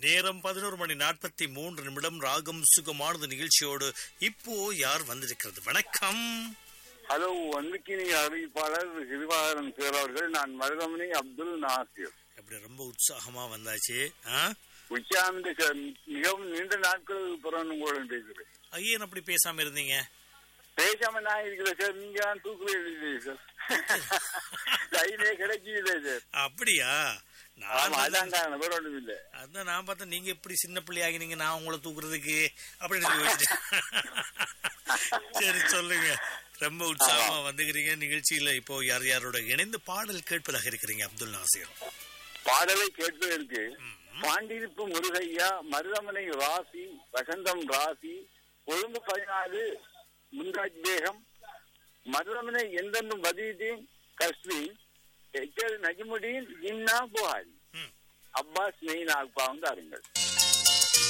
நேரம் பதினோரு மணி நாற்பத்தி மூன்று நிமிடம் ராகம் சுகமானது நிகழ்ச்சியோடு இப்போ யார் வந்திருக்கிறது வணக்கம் ஹலோ அன்பிக்கினி அறிவிப்பாளர் சிறுவாகரன் சேர் அவர்கள் நான் மருதமணி அப்துல் நாசிர் அப்படி ரொம்ப உற்சாகமா வந்தாச்சு ஆ? உச்சாந்த க- மிகவும் நீண்ட நாட்கள் பிறகு உங்களுடன் பேசுகிறேன் ஐயன் அப்படி பேசாம இருந்தீங்க பேசாம நான் இருக்கிறேன் சார் நீங்க தான் தூக்குல எழுதி சார் லைனே கிடைக்கல சார் அப்படியா நான் ஆமா வந்து- அதான் காரணம் வேற ஒன்றும் இல்ல அதான் நான் பார்த்தேன் நீங்க எப்படி சின்ன பிள்ளை ஆகினீங்க நான் உங்களை தூக்குறதுக்கு அப்படின்னு யோசிச்சேன் சரி சொல்லுங்க ரொம்ப உற்சாகமா வந்துக்கிறீங்க நிகழ்ச்சியில இப்போ யார் யாரோட இணைந்து பாடல் கேட்பதாக இருக்கிறீங்க அப்துல் நாசிர் பாடலை கேட்பதற்கு பாண்டிருப்பு முருகையா மருதமனை ராசி வசந்தம் ராசி கொழும்பு பதினாலு முன்ராஜ் பேகம் மருதமனை எந்தெந்தும் வதீதீன் கஸ்வி எச்சல் நஜிமுடீன் ஜின்னா புகாரி ம். அப்பாஸ் மெயின் ஆக்பாவும் தாருங்கள்